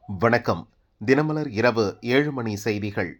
வணக்கம் தினமலர் இரவு ஏழு மணி செய்திகள்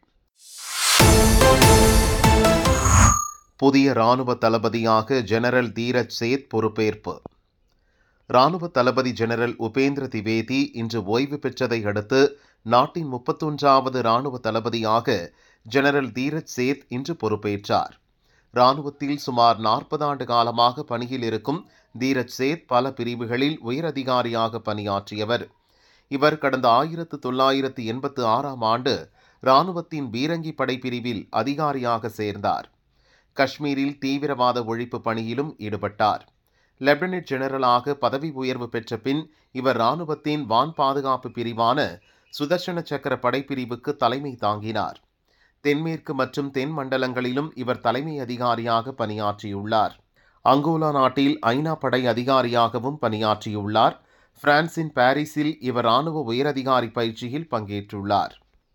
புதிய ராணுவ தளபதியாக ஜெனரல் தீரஜ் சேத் பொறுப்பேற்பு ராணுவ தளபதி ஜெனரல் உபேந்திர திவேதி இன்று ஓய்வு பெற்றதை அடுத்து நாட்டின் முப்பத்தொன்றாவது ராணுவ தளபதியாக ஜெனரல் தீரஜ் சேத் இன்று பொறுப்பேற்றார் ராணுவத்தில் சுமார் நாற்பது ஆண்டு காலமாக பணியில் இருக்கும் தீரஜ் சேத் பல பிரிவுகளில் உயரதிகாரியாக பணியாற்றியவர் இவர் கடந்த ஆயிரத்து தொள்ளாயிரத்து எண்பத்து ஆறாம் ஆண்டு ராணுவத்தின் பீரங்கி படைப்பிரிவில் அதிகாரியாக சேர்ந்தார் காஷ்மீரில் தீவிரவாத ஒழிப்பு பணியிலும் ஈடுபட்டார் லெப்டினன்ட் ஜெனரலாக பதவி உயர்வு பெற்ற பின் இவர் ராணுவத்தின் வான் பாதுகாப்பு பிரிவான சுதர்சன சக்கர படைப்பிரிவுக்கு தலைமை தாங்கினார் தென்மேற்கு மற்றும் தென் மண்டலங்களிலும் இவர் தலைமை அதிகாரியாக பணியாற்றியுள்ளார் அங்கோலா நாட்டில் ஐநா படை அதிகாரியாகவும் பணியாற்றியுள்ளார் பிரான்சின் பாரிஸில் இவர் ராணுவ உயரதிகாரி பயிற்சியில் பங்கேற்றுள்ளார்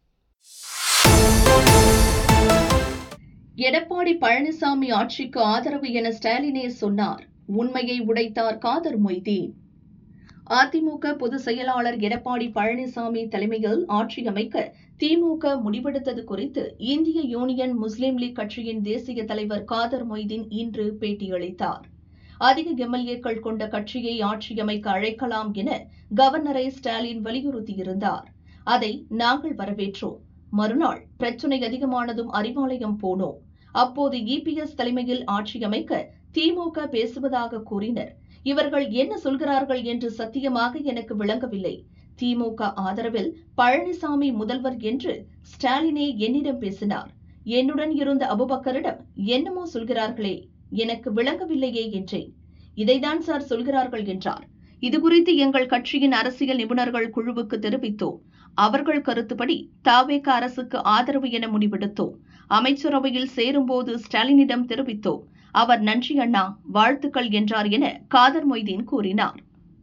எடப்பாடி பழனிசாமி ஆட்சிக்கு ஆதரவு என ஸ்டாலினே சொன்னார் உண்மையை உடைத்தார் காதர் மொய்தீன் அதிமுக பொதுச் செயலாளர் எடப்பாடி பழனிசாமி தலைமையில் ஆட்சி அமைக்க திமுக முடிவெடுத்தது குறித்து இந்திய யூனியன் முஸ்லீம் லீக் கட்சியின் தேசிய தலைவர் காதர் மொய்தீன் இன்று பேட்டியளித்தார் அதிக எம்எல்ஏக்கள் கொண்ட கட்சியை ஆட்சியமைக்க அழைக்கலாம் என கவர்னரை ஸ்டாலின் வலியுறுத்தியிருந்தார் அதை நாங்கள் வரவேற்றோம் மறுநாள் பிரச்சினை அதிகமானதும் அறிவாலயம் போனோம் அப்போது இபிஎஸ் தலைமையில் ஆட்சி அமைக்க திமுக பேசுவதாக கூறினர் இவர்கள் என்ன சொல்கிறார்கள் என்று சத்தியமாக எனக்கு விளங்கவில்லை திமுக ஆதரவில் பழனிசாமி முதல்வர் என்று ஸ்டாலினே என்னிடம் பேசினார் என்னுடன் இருந்த அபுபக்கரிடம் என்னமோ சொல்கிறார்களே எனக்கு விளங்கவில்லையே என்றேன் இதைதான் சார் சொல்கிறார்கள் என்றார் இதுகுறித்து எங்கள் கட்சியின் அரசியல் நிபுணர்கள் குழுவுக்கு தெரிவித்தோம் அவர்கள் கருத்துப்படி தாவேக அரசுக்கு ஆதரவு என முடிவெடுத்தோம் அமைச்சரவையில் சேரும்போது ஸ்டாலினிடம் தெரிவித்தோம் அவர் நன்றி அண்ணா வாழ்த்துக்கள் என்றார் என காதர் மொய்தீன் கூறினார்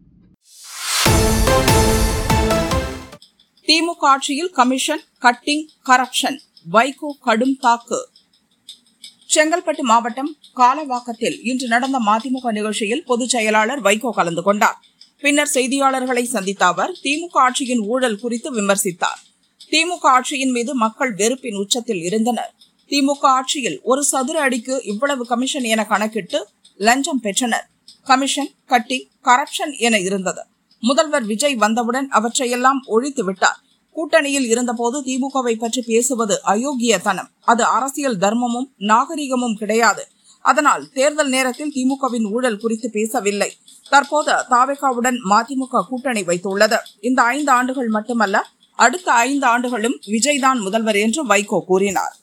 திமுக ஆட்சியில் கமிஷன் கட்டிங் கரப்ஷன் வைகோ கடும் தாக்கு செங்கல்பட்டு மாவட்டம் காலவாக்கத்தில் இன்று நடந்த மதிமுக நிகழ்ச்சியில் பொதுச் செயலாளர் வைகோ கலந்து கொண்டார் பின்னர் செய்தியாளர்களை சந்தித்த அவர் திமுக ஆட்சியின் ஊழல் குறித்து விமர்சித்தார் திமுக ஆட்சியின் மீது மக்கள் வெறுப்பின் உச்சத்தில் இருந்தனர் திமுக ஆட்சியில் ஒரு சதுர அடிக்கு இவ்வளவு கமிஷன் என கணக்கிட்டு லஞ்சம் பெற்றனர் கமிஷன் கட்டிங் கரப்ஷன் என இருந்தது முதல்வர் விஜய் வந்தவுடன் அவற்றையெல்லாம் ஒழித்து விட்டார் கூட்டணியில் இருந்தபோது திமுகவை பற்றி பேசுவது அயோக்கியத்தனம் அது அரசியல் தர்மமும் நாகரிகமும் கிடையாது அதனால் தேர்தல் நேரத்தில் திமுகவின் ஊழல் குறித்து பேசவில்லை தற்போது தாவேகாவுடன் மதிமுக கூட்டணி வைத்துள்ளது இந்த ஐந்து ஆண்டுகள் மட்டுமல்ல அடுத்த ஐந்து ஆண்டுகளும் விஜய்தான் முதல்வர் என்று வைகோ கூறினார்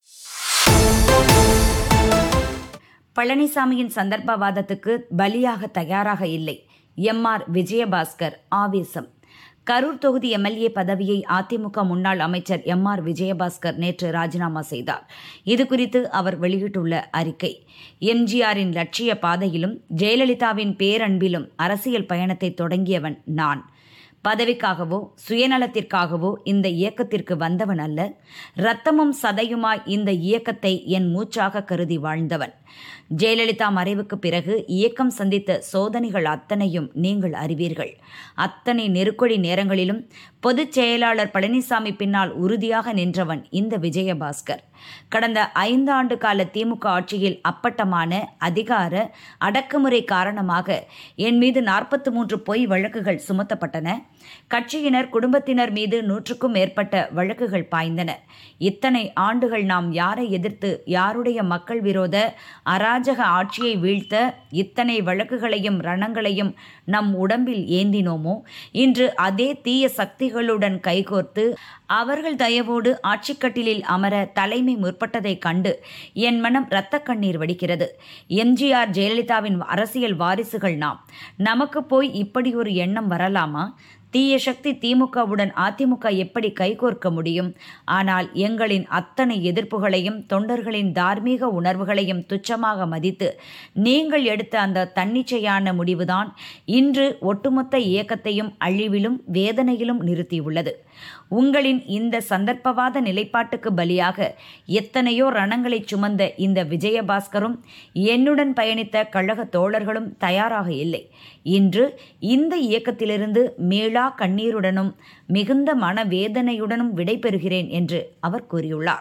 பழனிசாமியின் சந்தர்ப்பவாதத்துக்கு பலியாக தயாராக இல்லை எம் ஆர் விஜயபாஸ்கர் ஆவேசம் கரூர் தொகுதி எம்எல்ஏ பதவியை அதிமுக முன்னாள் அமைச்சர் எம் ஆர் விஜயபாஸ்கர் நேற்று ராஜினாமா செய்தார் இதுகுறித்து அவர் வெளியிட்டுள்ள அறிக்கை எம்ஜிஆரின் லட்சிய பாதையிலும் ஜெயலலிதாவின் பேரன்பிலும் அரசியல் பயணத்தை தொடங்கியவன் நான் பதவிக்காகவோ சுயநலத்திற்காகவோ இந்த இயக்கத்திற்கு வந்தவன் அல்ல இரத்தமும் சதையுமாய் இந்த இயக்கத்தை என் மூச்சாக கருதி வாழ்ந்தவன் ஜெயலலிதா மறைவுக்கு பிறகு இயக்கம் சந்தித்த சோதனைகள் அத்தனையும் நீங்கள் அறிவீர்கள் அத்தனை நெருக்கடி நேரங்களிலும் பொதுச் செயலாளர் பழனிசாமி பின்னால் உறுதியாக நின்றவன் இந்த விஜயபாஸ்கர் கடந்த ஐந்து ஆண்டு கால திமுக ஆட்சியில் அப்பட்டமான அதிகார அடக்குமுறை காரணமாக என் மீது நாற்பத்தி மூன்று பொய் வழக்குகள் சுமத்தப்பட்டன கட்சியினர் குடும்பத்தினர் மீது நூற்றுக்கும் மேற்பட்ட வழக்குகள் பாய்ந்தன இத்தனை ஆண்டுகள் நாம் யாரை எதிர்த்து யாருடைய மக்கள் விரோத அராஜக ஆட்சியை வீழ்த்த இத்தனை வழக்குகளையும் ரணங்களையும் நம் உடம்பில் ஏந்தினோமோ இன்று அதே தீய சக்திகளுடன் கைகோர்த்து அவர்கள் தயவோடு ஆட்சிக்கட்டிலில் அமர தலைமை முற்பட்டதைக் கண்டு என் மனம் இரத்த கண்ணீர் வடிக்கிறது எம்ஜிஆர் ஜெயலலிதாவின் அரசியல் வாரிசுகள் நாம் நமக்கு போய் இப்படி ஒரு எண்ணம் வரலாமா தீய சக்தி திமுகவுடன் அதிமுக எப்படி கைகோர்க்க முடியும் ஆனால் எங்களின் அத்தனை எதிர்ப்புகளையும் தொண்டர்களின் தார்மீக உணர்வுகளையும் துச்சமாக மதித்து நீங்கள் எடுத்த அந்த தன்னிச்சையான முடிவுதான் இன்று ஒட்டுமொத்த இயக்கத்தையும் அழிவிலும் வேதனையிலும் நிறுத்தியுள்ளது உங்களின் இந்த சந்தர்ப்பவாத நிலைப்பாட்டுக்கு பலியாக எத்தனையோ ரணங்களை சுமந்த இந்த விஜயபாஸ்கரும் என்னுடன் பயணித்த கழக தோழர்களும் தயாராக இல்லை இன்று இந்த இயக்கத்திலிருந்து மீளா கண்ணீருடனும் மிகுந்த மனவேதனையுடனும் விடைபெறுகிறேன் என்று அவர் கூறியுள்ளார்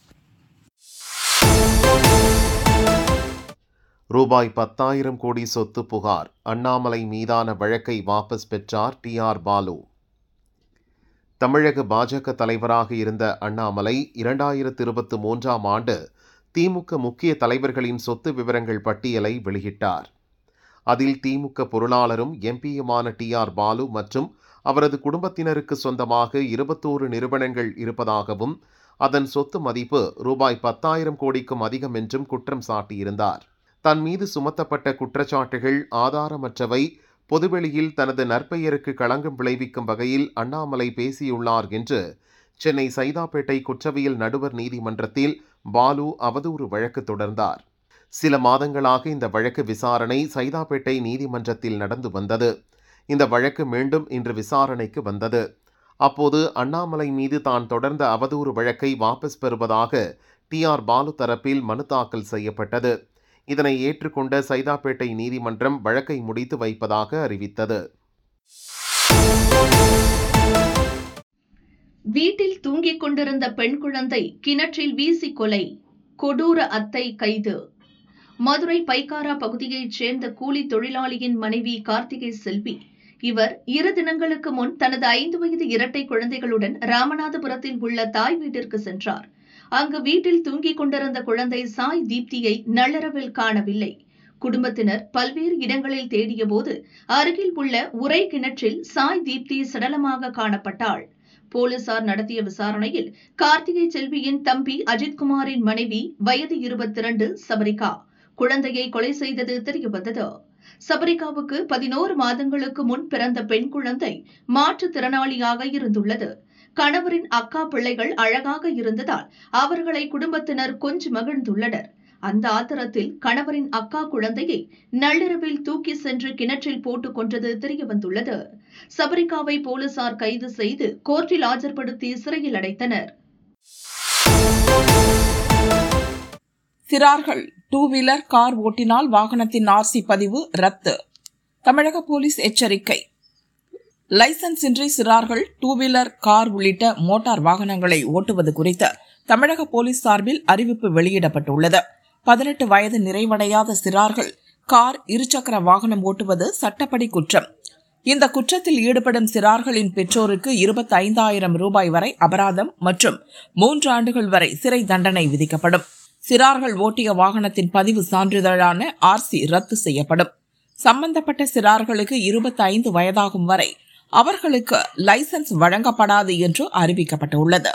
ரூபாய் பத்தாயிரம் கோடி சொத்து புகார் அண்ணாமலை மீதான வழக்கை வாபஸ் பெற்றார் டி ஆர் பாலு தமிழக பாஜக தலைவராக இருந்த அண்ணாமலை இரண்டாயிரத்து இருபத்தி மூன்றாம் ஆண்டு திமுக முக்கிய தலைவர்களின் சொத்து விவரங்கள் பட்டியலை வெளியிட்டார் அதில் திமுக பொருளாளரும் எம்பியுமான டி ஆர் பாலு மற்றும் அவரது குடும்பத்தினருக்கு சொந்தமாக இருபத்தோரு நிறுவனங்கள் இருப்பதாகவும் அதன் சொத்து மதிப்பு ரூபாய் பத்தாயிரம் கோடிக்கும் அதிகம் என்றும் குற்றம் சாட்டியிருந்தார் தன் மீது சுமத்தப்பட்ட குற்றச்சாட்டுகள் ஆதாரமற்றவை பொதுவெளியில் தனது நற்பெயருக்கு களங்கம் விளைவிக்கும் வகையில் அண்ணாமலை பேசியுள்ளார் என்று சென்னை சைதாப்பேட்டை குற்றவியல் நடுவர் நீதிமன்றத்தில் பாலு அவதூறு வழக்கு தொடர்ந்தார் சில மாதங்களாக இந்த வழக்கு விசாரணை சைதாப்பேட்டை நீதிமன்றத்தில் நடந்து வந்தது இந்த வழக்கு மீண்டும் இன்று விசாரணைக்கு வந்தது அப்போது அண்ணாமலை மீது தான் தொடர்ந்த அவதூறு வழக்கை வாபஸ் பெறுவதாக டி ஆர் பாலு தரப்பில் மனு தாக்கல் செய்யப்பட்டது இதனை ஏற்றுக்கொண்ட சைதாப்பேட்டை நீதிமன்றம் வழக்கை முடித்து வைப்பதாக அறிவித்தது வீட்டில் தூங்கிக் கொண்டிருந்த பெண் குழந்தை கிணற்றில் வீசி கொலை கொடூர அத்தை கைது மதுரை பைக்காரா பகுதியைச் சேர்ந்த கூலி தொழிலாளியின் மனைவி கார்த்திகை செல்வி இவர் இரு தினங்களுக்கு முன் தனது ஐந்து வயது இரட்டை குழந்தைகளுடன் ராமநாதபுரத்தில் உள்ள தாய் வீட்டிற்கு சென்றார் அங்கு வீட்டில் தூங்கிக் கொண்டிருந்த குழந்தை சாய் தீப்தியை நள்ளிரவில் காணவில்லை குடும்பத்தினர் பல்வேறு இடங்களில் தேடியபோது அருகில் உள்ள உரை கிணற்றில் சாய் தீப்தி சடலமாக காணப்பட்டாள் போலீசார் நடத்திய விசாரணையில் கார்த்திகை செல்வியின் தம்பி அஜித்குமாரின் மனைவி வயது இருபத்தி இரண்டு சபரிகா குழந்தையை கொலை செய்தது தெரியவந்தது சபரிகாவுக்கு பதினோரு மாதங்களுக்கு முன் பிறந்த பெண் குழந்தை மாற்றுத்திறனாளியாக இருந்துள்ளது கணவரின் அக்கா பிள்ளைகள் அழகாக இருந்ததால் அவர்களை குடும்பத்தினர் கொஞ்சி மகிழ்ந்துள்ளனர் அந்த ஆத்திரத்தில் கணவரின் அக்கா குழந்தையை நள்ளிரவில் தூக்கி சென்று கிணற்றில் போட்டுக் கொன்றது தெரியவந்துள்ளது சபரிகாவை போலீசார் கைது செய்து கோர்ட்டில் ஆஜர்படுத்தி சிறையில் அடைத்தனர் சிறார்கள் டூ வீலர் கார் ஓட்டினால் வாகனத்தின் ஆர்சி பதிவு ரத்து தமிழக போலீஸ் எச்சரிக்கை லைசன்ஸ் இன்றி சிறார்கள் டூ வீலர் கார் உள்ளிட்ட மோட்டார் வாகனங்களை ஓட்டுவது குறித்து தமிழக போலீஸ் சார்பில் அறிவிப்பு வெளியிடப்பட்டுள்ளது பதினெட்டு வயது நிறைவடையாத சிறார்கள் கார் இருசக்கர வாகனம் ஓட்டுவது சட்டப்படி குற்றம் இந்த குற்றத்தில் ஈடுபடும் சிறார்களின் பெற்றோருக்கு இருபத்தி ஐந்தாயிரம் ரூபாய் வரை அபராதம் மற்றும் மூன்று ஆண்டுகள் வரை சிறை தண்டனை விதிக்கப்படும் சிறார்கள் ஓட்டிய வாகனத்தின் பதிவு சான்றிதழான ஆர்சி ரத்து செய்யப்படும் சம்பந்தப்பட்ட சிறார்களுக்கு இருபத்தி ஐந்து வயதாகும் வரை அவர்களுக்கு லைசன்ஸ் வழங்கப்படாது என்று அறிவிக்கப்பட்டுள்ளது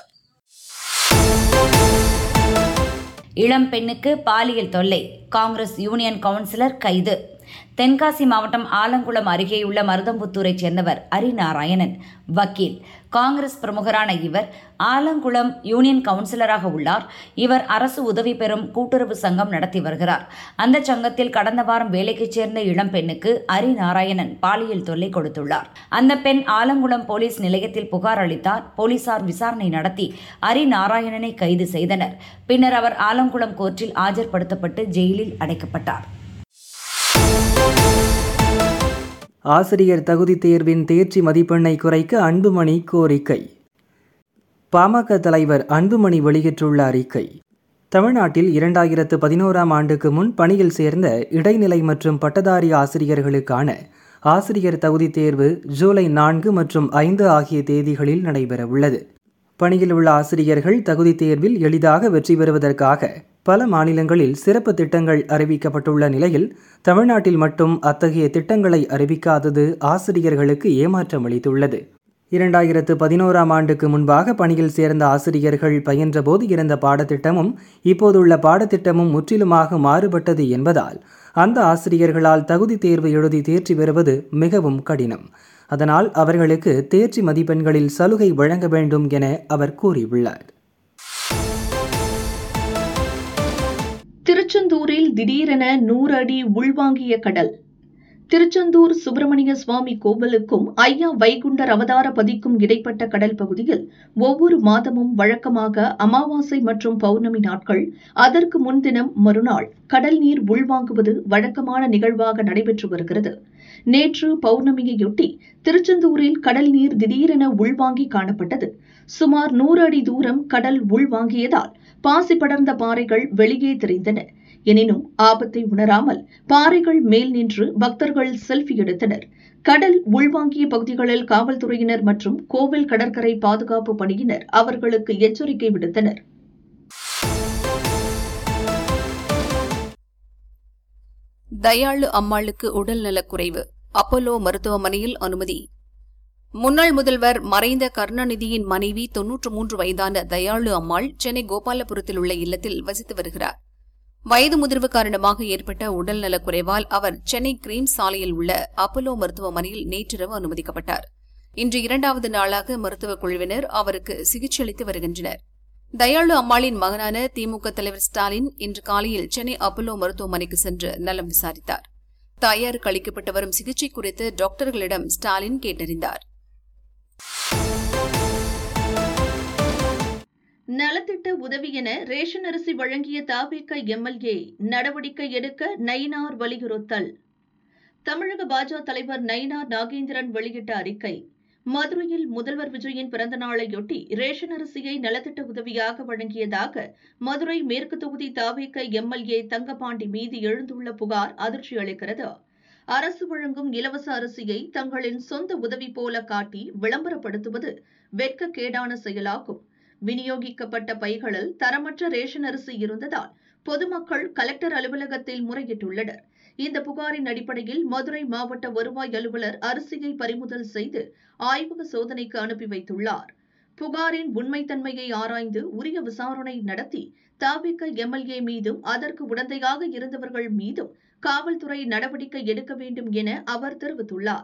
இளம் பெண்ணுக்கு பாலியல் தொல்லை காங்கிரஸ் யூனியன் கவுன்சிலர் கைது தென்காசி மாவட்டம் ஆலங்குளம் அருகேயுள்ள மருதம்புத்தூரைச் சேர்ந்தவர் ஹரிநாராயணன் வக்கீல் காங்கிரஸ் பிரமுகரான இவர் ஆலங்குளம் யூனியன் கவுன்சிலராக உள்ளார் இவர் அரசு உதவி பெறும் கூட்டுறவு சங்கம் நடத்தி வருகிறார் அந்த சங்கத்தில் கடந்த வாரம் வேலைக்கு சேர்ந்த இளம் பெண்ணுக்கு ஹரிநாராயணன் பாலியல் தொல்லை கொடுத்துள்ளார் அந்த பெண் ஆலங்குளம் போலீஸ் நிலையத்தில் புகார் அளித்தார் போலீசார் விசாரணை நடத்தி ஹரிநாராயணனை கைது செய்தனர் பின்னர் அவர் ஆலங்குளம் கோர்ட்டில் ஆஜர்படுத்தப்பட்டு ஜெயிலில் அடைக்கப்பட்டார் ஆசிரியர் தகுதி தேர்வின் தேர்ச்சி மதிப்பெண்ணை குறைக்க அன்புமணி கோரிக்கை பாமக தலைவர் அன்புமணி வெளியிட்டுள்ள அறிக்கை தமிழ்நாட்டில் இரண்டாயிரத்து பதினோராம் ஆண்டுக்கு முன் பணியில் சேர்ந்த இடைநிலை மற்றும் பட்டதாரி ஆசிரியர்களுக்கான ஆசிரியர் தகுதி தேர்வு ஜூலை நான்கு மற்றும் ஐந்து ஆகிய தேதிகளில் நடைபெறவுள்ளது பணியில் உள்ள ஆசிரியர்கள் தகுதி தேர்வில் எளிதாக வெற்றி பெறுவதற்காக பல மாநிலங்களில் சிறப்பு திட்டங்கள் அறிவிக்கப்பட்டுள்ள நிலையில் தமிழ்நாட்டில் மட்டும் அத்தகைய திட்டங்களை அறிவிக்காதது ஆசிரியர்களுக்கு ஏமாற்றம் அளித்துள்ளது இரண்டாயிரத்து பதினோராம் ஆண்டுக்கு முன்பாக பணியில் சேர்ந்த ஆசிரியர்கள் பயின்றபோது இருந்த பாடத்திட்டமும் இப்போதுள்ள பாடத்திட்டமும் முற்றிலுமாக மாறுபட்டது என்பதால் அந்த ஆசிரியர்களால் தகுதி தேர்வு எழுதி தேர்ச்சி பெறுவது மிகவும் கடினம் அதனால் அவர்களுக்கு தேர்ச்சி மதிப்பெண்களில் சலுகை வழங்க வேண்டும் என அவர் கூறியுள்ளார் திருச்செந்தூரில் திடீரென நூறு அடி உள்வாங்கிய கடல் திருச்செந்தூர் சுப்பிரமணிய சுவாமி கோவிலுக்கும் ஐயா வைகுண்டர் அவதார பதிக்கும் இடைப்பட்ட கடல் பகுதியில் ஒவ்வொரு மாதமும் வழக்கமாக அமாவாசை மற்றும் பௌர்ணமி நாட்கள் அதற்கு முன்தினம் மறுநாள் கடல் நீர் உள்வாங்குவது வழக்கமான நிகழ்வாக நடைபெற்று வருகிறது நேற்று பௌர்ணமியையொட்டி திருச்செந்தூரில் கடல் நீர் திடீரென உள்வாங்கி காணப்பட்டது சுமார் நூறு அடி தூரம் கடல் உள்வாங்கியதால் பாசி படர்ந்த பாறைகள் வெளியே தெரிந்தன எனினும் ஆபத்தை உணராமல் பாறைகள் மேல் நின்று பக்தர்கள் செல்ஃபி எடுத்தனர் கடல் உள்வாங்கிய பகுதிகளில் காவல்துறையினர் மற்றும் கோவில் கடற்கரை பாதுகாப்பு பணியினர் அவர்களுக்கு எச்சரிக்கை விடுத்தனர் தயாளு அம்மாளுக்கு உடல் நலக்குறைவு அப்போலோ மருத்துவமனையில் அனுமதி முன்னாள் முதல்வர் மறைந்த கருணாநிதியின் மனைவி தொன்னூற்று மூன்று வயதான தயாளு அம்மாள் சென்னை கோபாலபுரத்தில் உள்ள இல்லத்தில் வசித்து வருகிறார் வயது முதிர்வு காரணமாக ஏற்பட்ட உடல் நலக்குறைவால் அவர் சென்னை கிரீம் சாலையில் உள்ள அப்போலோ மருத்துவமனையில் நேற்றிரவு அனுமதிக்கப்பட்டார் இன்று இரண்டாவது நாளாக மருத்துவக் குழுவினர் அவருக்கு சிகிச்சை அளித்து வருகின்றனர் தயாளு அம்மாளின் மகனான திமுக தலைவர் ஸ்டாலின் இன்று காலையில் சென்னை அப்போலோ மருத்துவமனைக்கு சென்று நலம் விசாரித்தார் தாயாருக்கு அளிக்கப்பட்டு வரும் சிகிச்சை குறித்து டாக்டர்களிடம் ஸ்டாலின் கேட்டறிந்தார் நலத்திட்ட உதவி என ரேஷன் அரிசி வழங்கிய தாவேக எம்எல்ஏ நடவடிக்கை எடுக்க நயினார் வலியுறுத்தல் தமிழக பாஜக தலைவர் நயினார் நாகேந்திரன் வெளியிட்ட அறிக்கை மதுரையில் முதல்வர் விஜயின் பிறந்த நாளையொட்டி ரேஷன் அரிசியை நலத்திட்ட உதவியாக வழங்கியதாக மதுரை மேற்கு தொகுதி தாவேக எம்எல்ஏ தங்கபாண்டி மீது எழுந்துள்ள புகார் அதிர்ச்சி அளிக்கிறது அரசு வழங்கும் இலவச அரிசியை தங்களின் சொந்த உதவி போல காட்டி விளம்பரப்படுத்துவது வெட்கக்கேடான செயலாகும் விநியோகிக்கப்பட்ட பைகளில் தரமற்ற ரேஷன் அரிசி இருந்ததால் பொதுமக்கள் கலெக்டர் அலுவலகத்தில் முறையிட்டுள்ளனர் இந்த புகாரின் அடிப்படையில் மதுரை மாவட்ட வருவாய் அலுவலர் அரிசியை பறிமுதல் செய்து ஆய்வக சோதனைக்கு அனுப்பி வைத்துள்ளார் புகாரின் உண்மைத்தன்மையை ஆராய்ந்து உரிய விசாரணை நடத்தி தாவிக்க எம்எல்ஏ மீதும் அதற்கு உடந்தையாக இருந்தவர்கள் மீதும் காவல்துறை நடவடிக்கை எடுக்க வேண்டும் என அவர் தெரிவித்துள்ளார்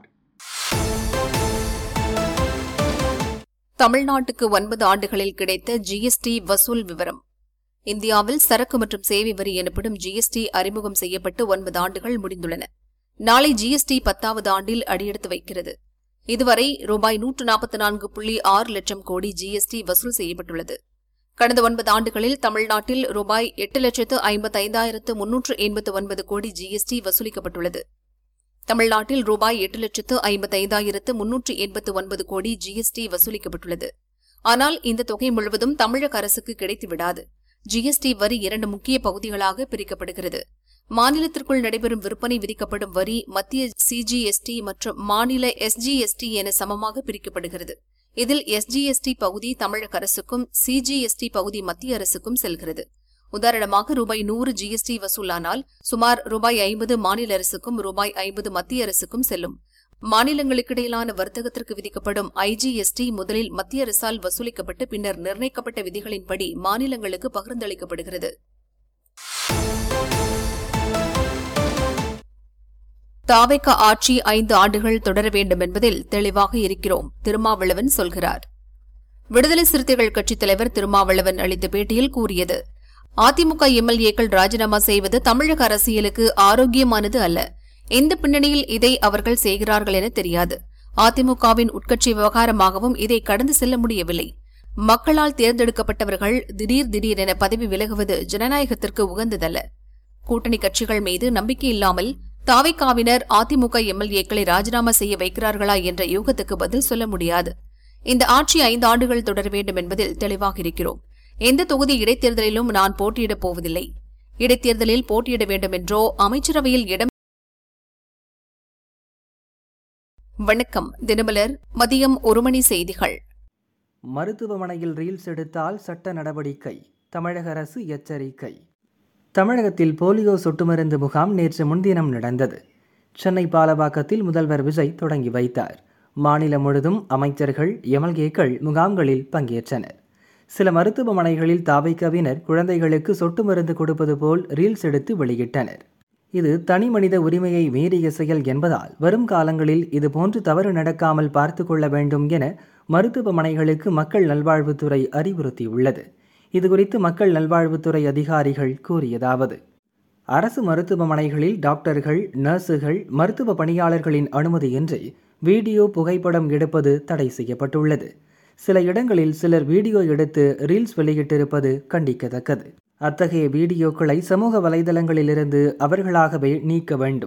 தமிழ்நாட்டுக்கு ஒன்பது ஆண்டுகளில் கிடைத்த ஜிஎஸ்டி வசூல் விவரம் இந்தியாவில் சரக்கு மற்றும் சேவை வரி எனப்படும் ஜிஎஸ்டி அறிமுகம் செய்யப்பட்டு ஒன்பது ஆண்டுகள் முடிந்துள்ளன நாளை ஜிஎஸ்டி பத்தாவது ஆண்டில் அடியெடுத்து வைக்கிறது இதுவரை ரூபாய் நூற்று நாற்பத்தி நான்கு புள்ளி ஆறு லட்சம் கோடி ஜிஎஸ்டி வசூல் செய்யப்பட்டுள்ளது கடந்த ஒன்பது ஆண்டுகளில் தமிழ்நாட்டில் ரூபாய் எட்டு லட்சத்து ஐம்பத்தைந்தாயிரத்து முன்னூற்று எண்பத்து ஒன்பது கோடி ஜிஎஸ்டி வசூலிக்கப்பட்டுள்ளது தமிழ்நாட்டில் ரூபாய் எட்டு லட்சத்து ஐம்பத்தைந்தாயிரத்து முன்னூற்று எண்பத்து ஒன்பது கோடி ஜிஎஸ்டி வசூலிக்கப்பட்டுள்ளது ஆனால் இந்த தொகை முழுவதும் தமிழக அரசுக்கு கிடைத்துவிடாது ஜிஎஸ்டி வரி இரண்டு முக்கிய பகுதிகளாக பிரிக்கப்படுகிறது மாநிலத்திற்குள் நடைபெறும் விற்பனை விதிக்கப்படும் வரி மத்திய சிஜிஎஸ்டி மற்றும் மாநில எஸ்ஜிஎஸ்டி என சமமாக பிரிக்கப்படுகிறது இதில் எஸ்ஜிஎஸ்டி பகுதி தமிழக அரசுக்கும் சிஜிஎஸ்டி பகுதி மத்திய அரசுக்கும் செல்கிறது உதாரணமாக ரூபாய் நூறு ஜிஎஸ்டி வசூலானால் சுமார் ரூபாய் ஐம்பது மாநில அரசுக்கும் ரூபாய் ஐம்பது மத்திய அரசுக்கும் செல்லும் மாநிலங்களுக்கிடையிலான வர்த்தகத்திற்கு விதிக்கப்படும் ஐஜிஎஸ்டி முதலில் மத்திய அரசால் வசூலிக்கப்பட்டு பின்னர் நிர்ணயிக்கப்பட்ட விதிகளின்படி மாநிலங்களுக்கு பகிர்ந்தளிக்கப்படுகிறது தாவேக ஆட்சி ஐந்து ஆண்டுகள் தொடர வேண்டும் என்பதில் தெளிவாக இருக்கிறோம் திருமாவளவன் சொல்கிறார் விடுதலை சிறுத்தைகள் கட்சித் தலைவர் திருமாவளவன் அளித்த பேட்டியில் கூறியது அதிமுக எம்எல்ஏக்கள் ராஜினாமா செய்வது தமிழக அரசியலுக்கு ஆரோக்கியமானது அல்ல எந்த பின்னணியில் இதை அவர்கள் செய்கிறார்கள் என தெரியாது அதிமுகவின் உட்கட்சி விவகாரமாகவும் இதை கடந்து செல்ல முடியவில்லை மக்களால் தேர்ந்தெடுக்கப்பட்டவர்கள் திடீர் திடீரென பதவி விலகுவது ஜனநாயகத்திற்கு உகந்ததல்ல கூட்டணி கட்சிகள் மீது நம்பிக்கை இல்லாமல் தாவைக்காவினர் அதிமுக எம்எல்ஏக்களை ராஜினாமா செய்ய வைக்கிறார்களா என்ற யூகத்துக்கு பதில் சொல்ல முடியாது இந்த ஆட்சி ஐந்து ஆண்டுகள் தொடர வேண்டும் என்பதில் தெளிவாக இருக்கிறோம் எந்த தொகுதி இடைத்தேர்தலிலும் நான் போட்டியிடப் போவதில்லை இடைத்தேர்தலில் போட்டியிட வேண்டும் என்றோ அமைச்சரவையில் இடம் வணக்கம் தினமலர் மதியம் ஒரு மணி செய்திகள் மருத்துவமனையில் ரீல்ஸ் எடுத்தால் சட்ட நடவடிக்கை தமிழக அரசு எச்சரிக்கை தமிழகத்தில் போலியோ சொட்டு மருந்து முகாம் நேற்று முன்தினம் நடந்தது சென்னை பாலவாக்கத்தில் முதல்வர் விஜய் தொடங்கி வைத்தார் மாநிலம் முழுதும் அமைச்சர்கள் எம்எல்ஏக்கள் முகாம்களில் பங்கேற்றனர் சில மருத்துவமனைகளில் தாவைக்கவினர் குழந்தைகளுக்கு சொட்டு மருந்து கொடுப்பது போல் ரீல்ஸ் எடுத்து வெளியிட்டனர் இது தனி மனித உரிமையை மீறிய செயல் என்பதால் வரும் காலங்களில் இது போன்று தவறு நடக்காமல் பார்த்து கொள்ள வேண்டும் என மருத்துவமனைகளுக்கு மக்கள் நல்வாழ்வுத்துறை அறிவுறுத்தியுள்ளது இதுகுறித்து மக்கள் நல்வாழ்வுத்துறை அதிகாரிகள் கூறியதாவது அரசு மருத்துவமனைகளில் டாக்டர்கள் நர்சுகள் மருத்துவ பணியாளர்களின் அனுமதியின்றி வீடியோ புகைப்படம் எடுப்பது தடை செய்யப்பட்டுள்ளது சில இடங்களில் சிலர் வீடியோ எடுத்து ரீல்ஸ் வெளியிட்டிருப்பது கண்டிக்கத்தக்கது அத்தகைய வீடியோக்களை சமூக வலைதளங்களிலிருந்து அவர்களாகவே நீக்க வேண்டும்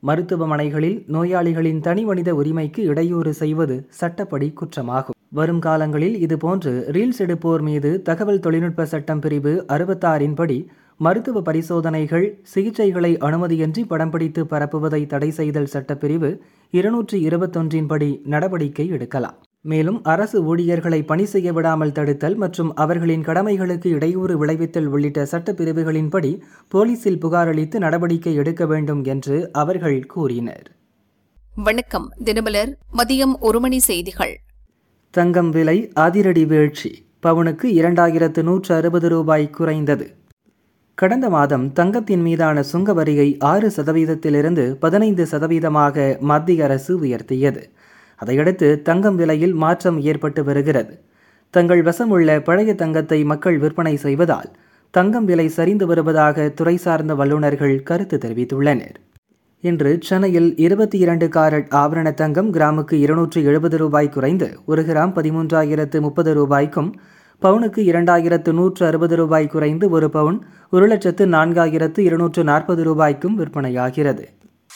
மருத்துவமனைகளில் நோயாளிகளின் தனிமனித உரிமைக்கு இடையூறு செய்வது சட்டப்படி குற்றமாகும் வரும் காலங்களில் இதுபோன்று ரீல்ஸ் எடுப்போர் மீது தகவல் தொழில்நுட்ப சட்டம் பிரிவு அறுபத்தாறின் படி மருத்துவ பரிசோதனைகள் சிகிச்சைகளை அனுமதியின்றி படம் பிடித்து பரப்புவதை தடை செய்தல் சட்டப்பிரிவு இருநூற்றி இருபத்தொன்றின் படி நடவடிக்கை எடுக்கலாம் மேலும் அரசு ஊழியர்களை பணி செய்ய விடாமல் தடுத்தல் மற்றும் அவர்களின் கடமைகளுக்கு இடையூறு விளைவித்தல் உள்ளிட்ட சட்டப்பிரிவுகளின்படி போலீசில் புகார் அளித்து நடவடிக்கை எடுக்க வேண்டும் என்று அவர்கள் கூறினர் வணக்கம் தினமலர் மதியம் ஒரு மணி செய்திகள் தங்கம் விலை அதிரடி வீழ்ச்சி பவுனுக்கு இரண்டாயிரத்து நூற்று அறுபது ரூபாய் குறைந்தது கடந்த மாதம் தங்கத்தின் மீதான சுங்க வரியை ஆறு சதவீதத்திலிருந்து பதினைந்து சதவீதமாக மத்திய அரசு உயர்த்தியது அதையடுத்து தங்கம் விலையில் மாற்றம் ஏற்பட்டு வருகிறது தங்கள் வசமுள்ள பழைய தங்கத்தை மக்கள் விற்பனை செய்வதால் தங்கம் விலை சரிந்து வருவதாக துறை சார்ந்த வல்லுநர்கள் கருத்து தெரிவித்துள்ளனர் இன்று சென்னையில் இருபத்தி இரண்டு காரட் ஆபரண தங்கம் கிராமுக்கு இருநூற்று எழுபது ரூபாய் குறைந்து ஒரு கிராம் பதிமூன்றாயிரத்து முப்பது ரூபாய்க்கும் பவுனுக்கு இரண்டாயிரத்து நூற்று அறுபது ரூபாய் குறைந்து ஒரு பவுன் ஒரு லட்சத்து நான்காயிரத்து இருநூற்று நாற்பது ரூபாய்க்கும் விற்பனையாகிறது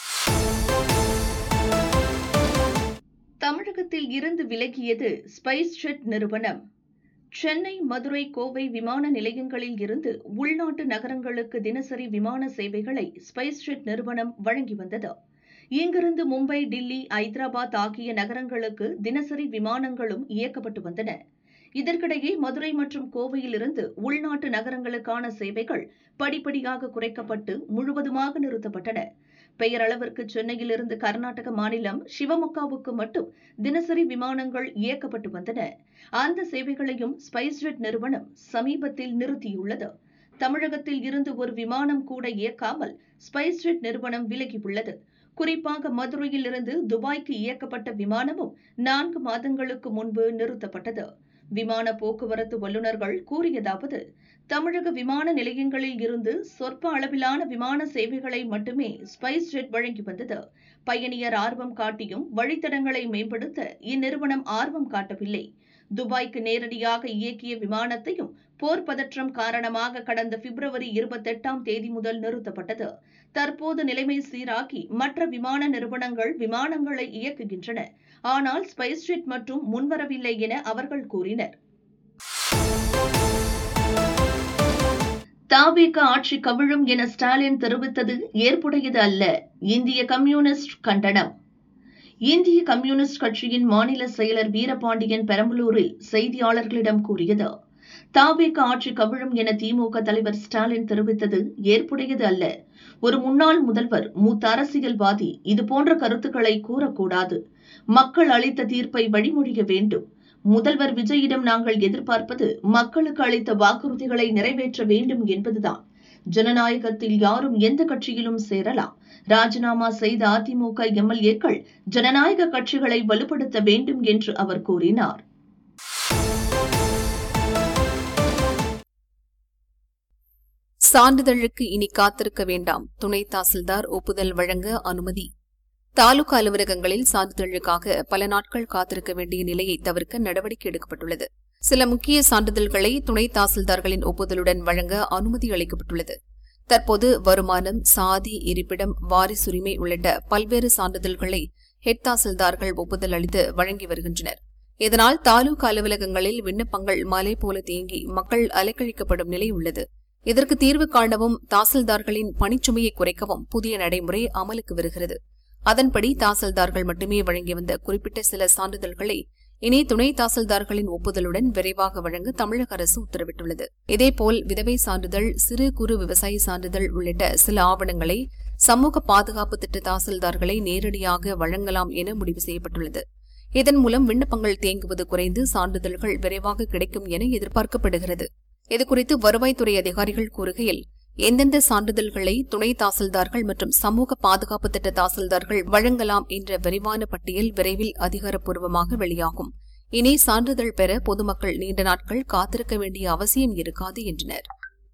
தமிழகத்தில் இருந்து விலகியது ஸ்பைஸ் ஜெட் நிறுவனம் சென்னை மதுரை கோவை விமான நிலையங்களில் இருந்து உள்நாட்டு நகரங்களுக்கு தினசரி விமான சேவைகளை ஸ்பைஸ் ஜெட் நிறுவனம் வழங்கி வந்தது இங்கிருந்து மும்பை டில்லி ஐதராபாத் ஆகிய நகரங்களுக்கு தினசரி விமானங்களும் இயக்கப்பட்டு வந்தன இதற்கிடையே மதுரை மற்றும் கோவையிலிருந்து உள்நாட்டு நகரங்களுக்கான சேவைகள் படிப்படியாக குறைக்கப்பட்டு முழுவதுமாக நிறுத்தப்பட்டன பெயரளவிற்கு சென்னையிலிருந்து கர்நாடக மாநிலம் சிவமொக்காவுக்கு மட்டும் தினசரி விமானங்கள் இயக்கப்பட்டு வந்தன அந்த சேவைகளையும் ஸ்பைஸ்ஜெட் நிறுவனம் சமீபத்தில் நிறுத்தியுள்ளது தமிழகத்தில் இருந்து ஒரு விமானம் கூட இயக்காமல் ஸ்பைஸ்ஜெட் நிறுவனம் விலகியுள்ளது குறிப்பாக மதுரையில் இருந்து துபாய்க்கு இயக்கப்பட்ட விமானமும் நான்கு மாதங்களுக்கு முன்பு நிறுத்தப்பட்டது விமான போக்குவரத்து வல்லுநர்கள் கூறியதாவது தமிழக விமான நிலையங்களில் இருந்து சொற்ப அளவிலான விமான சேவைகளை மட்டுமே ஸ்பைஸ் ஜெட் வழங்கி வந்தது பயணியர் ஆர்வம் காட்டியும் வழித்தடங்களை மேம்படுத்த இந்நிறுவனம் ஆர்வம் காட்டவில்லை துபாய்க்கு நேரடியாக இயக்கிய விமானத்தையும் போர் பதற்றம் காரணமாக கடந்த பிப்ரவரி இருபத்தெட்டாம் தேதி முதல் நிறுத்தப்பட்டது தற்போது நிலைமை சீராகி மற்ற விமான நிறுவனங்கள் விமானங்களை இயக்குகின்றன ஆனால் ஸ்பைஸ் ஜெட் மட்டும் முன்வரவில்லை என அவர்கள் கூறினர் தாவேக ஆட்சி கவிழும் என ஸ்டாலின் தெரிவித்தது ஏற்புடையது அல்ல இந்திய கம்யூனிஸ்ட் கண்டனம் இந்திய கம்யூனிஸ்ட் கட்சியின் மாநில செயலர் வீரபாண்டியன் பெரம்பலூரில் செய்தியாளர்களிடம் கூறியது தாவேக ஆட்சி கவிழும் என திமுக தலைவர் ஸ்டாலின் தெரிவித்தது ஏற்புடையது அல்ல ஒரு முன்னாள் முதல்வர் மூத்த அரசியல்வாதி இதுபோன்ற கருத்துக்களை கூறக்கூடாது மக்கள் அளித்த தீர்ப்பை வழிமொழிய வேண்டும் முதல்வர் விஜயிடம் நாங்கள் எதிர்பார்ப்பது மக்களுக்கு அளித்த வாக்குறுதிகளை நிறைவேற்ற வேண்டும் என்பதுதான் ஜனநாயகத்தில் யாரும் எந்த கட்சியிலும் சேரலாம் ராஜினாமா செய்த அதிமுக எம்எல்ஏக்கள் ஜனநாயக கட்சிகளை வலுப்படுத்த வேண்டும் என்று அவர் கூறினார் சான்றிதழுக்கு இனி காத்திருக்க வேண்டாம் துணை தாசில்தார் ஒப்புதல் வழங்க அனுமதி தாலுகா அலுவலகங்களில் சான்றிதழுக்காக பல நாட்கள் காத்திருக்க வேண்டிய நிலையை தவிர்க்க நடவடிக்கை எடுக்கப்பட்டுள்ளது சில முக்கிய சான்றிதழ்களை துணை தாசில்தார்களின் ஒப்புதலுடன் வழங்க அனுமதி அளிக்கப்பட்டுள்ளது தற்போது வருமானம் சாதி இருப்பிடம் வாரிசுரிமை உள்ளிட்ட பல்வேறு சான்றிதழ்களை ஹெட் தாசில்தார்கள் ஒப்புதல் அளித்து வழங்கி வருகின்றனர் இதனால் தாலுகா அலுவலகங்களில் விண்ணப்பங்கள் மலை போல தேங்கி மக்கள் அலைக்கழிக்கப்படும் நிலை உள்ளது இதற்கு தீர்வு காணவும் தாசில்தார்களின் பணிச்சுமையை குறைக்கவும் புதிய நடைமுறை அமலுக்கு வருகிறது அதன்படி தாசில்தார்கள் மட்டுமே வழங்கி வந்த குறிப்பிட்ட சில சான்றிதழ்களை இனி துணை தாசில்தார்களின் ஒப்புதலுடன் விரைவாக வழங்க தமிழக அரசு உத்தரவிட்டுள்ளது இதேபோல் விதவை சான்றிதழ் சிறு குறு விவசாய சான்றிதழ் உள்ளிட்ட சில ஆவணங்களை சமூக பாதுகாப்பு திட்ட தாசில்தார்களை நேரடியாக வழங்கலாம் என முடிவு செய்யப்பட்டுள்ளது இதன் மூலம் விண்ணப்பங்கள் தேங்குவது குறைந்து சான்றிதழ்கள் விரைவாக கிடைக்கும் என எதிர்பார்க்கப்படுகிறது இதுகுறித்து வருவாய்த்துறை அதிகாரிகள் கூறுகையில் எந்தெந்த சான்றிதழ்களை துணை தாசில்தார்கள் மற்றும் சமூக பாதுகாப்பு திட்ட தாசில்தார்கள் வழங்கலாம் என்ற விரிவான பட்டியல் விரைவில் அதிகாரப்பூர்வமாக வெளியாகும் இனி சான்றிதழ் பெற பொதுமக்கள் நீண்ட நாட்கள் காத்திருக்க வேண்டிய அவசியம் இருக்காது என்றனர்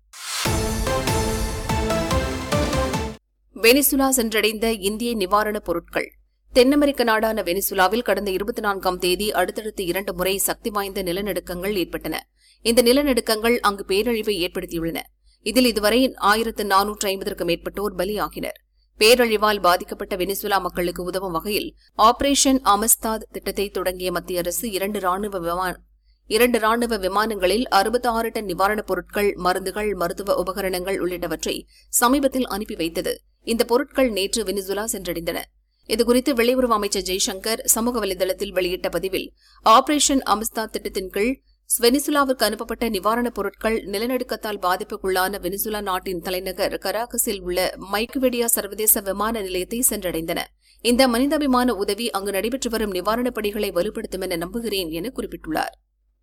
வெனிசுலா சென்றடைந்த இந்திய நிவாரணப் பொருட்கள் தென் அமெரிக்க நாடான வெனிசுலாவில் கடந்த இருபத்தி நான்காம் தேதி அடுத்தடுத்து இரண்டு முறை சக்தி வாய்ந்த நிலநடுக்கங்கள் ஏற்பட்டன இந்த நிலநடுக்கங்கள் அங்கு பேரழிவை ஏற்படுத்தியுள்ளன இதில் இதுவரை ஆயிரத்து நானூற்று ஐம்பதற்கும் மேற்பட்டோர் பலியாகினர் பேரழிவால் பாதிக்கப்பட்ட வெனிசுலா மக்களுக்கு உதவும் வகையில் ஆபரேஷன் அமஸ்தாத் திட்டத்தை தொடங்கிய மத்திய அரசு இரண்டு ராணுவ விமான இரண்டு ராணுவ விமானங்களில் அறுபத்தி ஆறு டன் நிவாரணப் பொருட்கள் மருந்துகள் மருத்துவ உபகரணங்கள் உள்ளிட்டவற்றை சமீபத்தில் அனுப்பி வைத்தது இந்த பொருட்கள் நேற்று வெனிசுலா சென்றடைந்தன இதுகுறித்து வெளியுறவு அமைச்சர் ஜெய்சங்கர் சமூக வலைதளத்தில் வெளியிட்ட பதிவில் ஆபரேஷன் அமஸ்தாத் திட்டத்தின் கீழ் வெனிசுலாவுக்கு அனுப்பப்பட்ட நிவாரணப் பொருட்கள் நிலநடுக்கத்தால் பாதிப்புக்குள்ளான வெனிசுலா நாட்டின் தலைநகர் கராகஸில் உள்ள மைக்குவெடியா சர்வதேச விமான நிலையத்தை சென்றடைந்தன இந்த மனிதாபிமான உதவி அங்கு நடைபெற்று வரும் நிவாரணப் பணிகளை வலுப்படுத்தும் என நம்புகிறேன் என குறிப்பிட்டுள்ளார்